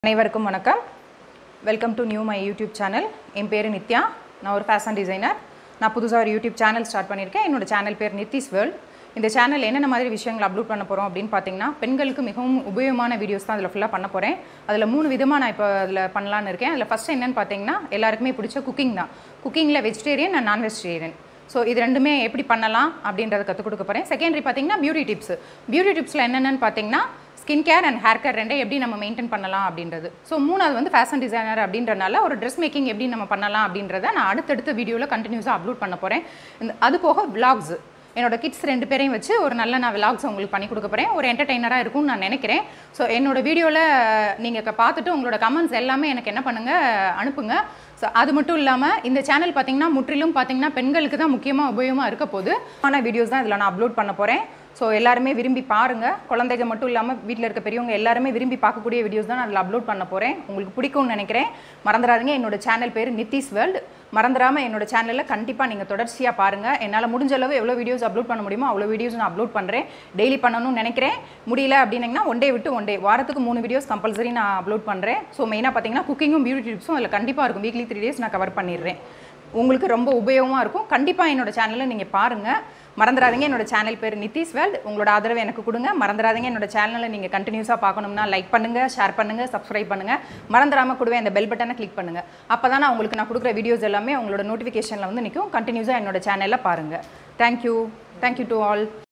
அனைவருக்கும் வணக்கம் welcome to new my YouTube channel என் பேர் நித்யா நான் ஒரு ஃபேஷன் டிசைனர் நான் புதுசாக ஒரு யூடியூப் சேனல் ஸ்டார்ட் பண்ணியிருக்கேன் என்னோட சேனல் பேர் நித்திஸ் வேர்ல்ட் இந்த சேனல் என்னென்ன மாதிரி விஷயங்கள் அப்லோட் பண்ண போகிறோம் அப்படின்னு பார்த்தீங்கன்னா பெண்களுக்கு மிகவும் உபயோகமான வீடியோஸ் தான் அதில் ஃபுல்லாக பண்ண போகிறேன் அதில் மூணு விதமாக நான் இப்போ அதில் பண்ணலான்னு இருக்கேன் அதில் ஃபஸ்ட்டு என்னென்னு பார்த்தீங்கன்னா எல்லாருக்குமே பிடிச்ச குக்கிங் தான் குக்கிங்கில் வெஜிடேரியன் அண்ட் நான் வெஜிடேரியன் ஸோ இது ரெண்டுமே எப்படி பண்ணலாம் அப்படின்றத கற்றுக் கொடுக்க போகிறேன் செகண்டரி பார்த்தீங்கன்னா பியூட்டி டிப்ஸ் பியூட்டி டிப்ஸில் என்னென்னு பார்த்தீங்கன்னா skin care and hair care ரெண்டே எப்படி நம்ம மெயின்டைன் பண்ணலாம் அப்படின்றது ஸோ மூணாவது வந்து ஃபேஷன் டிசைனர் அப்படின்றனால ஒரு ட்ரெஸ் மேக்கிங் எப்படி நம்ம பண்ணலாம் அப்படின்றத நான் அடுத்தடுத்த வீடியோவில் கண்டினியூஸாக அப்லோட் பண்ண போகிறேன் இந்த அது போக vlogs என்னோட கிட்ஸ் ரெண்டு பேரையும் வச்சு ஒரு நல்ல நான் விலாக்ஸ் உங்களுக்கு பண்ணி கொடுக்க போகிறேன் ஒரு என்டர்டெய்னராக இருக்கும்னு நான் நினைக்கிறேன் ஸோ என்னோட வீடியோவில் நீங்கள் பார்த்துட்டு உங்களோட கமெண்ட்ஸ் எல்லாமே எனக்கு என்ன பண்ணுங்கள் அனுப்புங்க ஸோ அது மட்டும் இல்லாமல் இந்த சேனல் பார்த்தீங்கன்னா முற்றிலும் பார்த்தீங்கன்னா பெண்களுக்கு தான் முக்கியமாக உபயோகமாக இருக்க போகுது ஆனால் வீடியோஸ் தான் இதில் நான் அப்லோட் பண்ண போகிறேன் ஸோ எல்லாருமே விரும்பி பாருங்கள் குழந்தைங்க மட்டும் இல்லாமல் வீட்டில் இருக்க பெரியவங்க எல்லாருமே விரும்பி பார்க்கக்கூடிய வீடியோஸ் தான் நான் அதில் அப்லோட் பண்ண போகிறேன் உங்களுக்கு பிடிக்கும்னு நினைக்கிறேன் மறந்துடாதீங்க என்னோட சேனல் பேர் நித்திஸ் வேர்ல்டு மறந்துடாமல் என்னோட சேனலில் கண்டிப்பாக நீங்கள் தொடர்ச்சியாக பாருங்கள் என்னால் முடிஞ்ச அளவு எவ்வளோ வீடியோஸ் அப்லோட் பண்ண முடியுமோ அவ்வளோ வீடியோஸ் நான் அப்லோட் பண்ணுறேன் டெய்லி பண்ணணும்னு நினைக்கிறேன் முடியல அப்படின்னீங்கன்னா ஒன் டே விட்டு ஒன் டே வாரத்துக்கு மூணு வீடியோஸ் கம்பல்சரி நான் அப்லோட் பண்ணுறேன் ஸோ மெயினாக பார்த்தீங்கன்னா குக்கிங்கும் பியூட்டி டிப்ஸும் அதில் கண்டிப்பாக இருக்கும் வீக்லி த்ரீ டேஸ் நான் கவர் பண்ணிடுறேன் உங்களுக்கு ரொம்ப உபயோகமாக இருக்கும் கண்டிப்பாக என்னோட சேனலை நீங்கள் பாருங்கள் மறந்துடாதீங்க என்னோட சேனல் பேர் நித்திஸ் வேல்ட் உங்களோட ஆதரவை எனக்கு கொடுங்க மறந்துடாதீங்க என்னோட சேனலை நீங்கள் கண்டினியூஸாக பார்க்கணும்னா லைக் பண்ணுங்கள் ஷேர் பண்ணுங்கள் சப்ஸ்கிரைப் பண்ணுங்கள் மறந்துடாமல் கூடவே அந்த பெல் பட்டனை கிளிக் பண்ணுங்கள் அப்போ தான் நான் உங்களுக்கு நான் கொடுக்குற வீடியோஸ் எல்லாமே உங்களோட நோட்டிஃபிகேஷனில் வந்து நிற்கும் கண்டினியூஸாக என்னோட சேனலில் பாருங்கள் தேங்க்யூ தேங்க்யூ டு ஆல்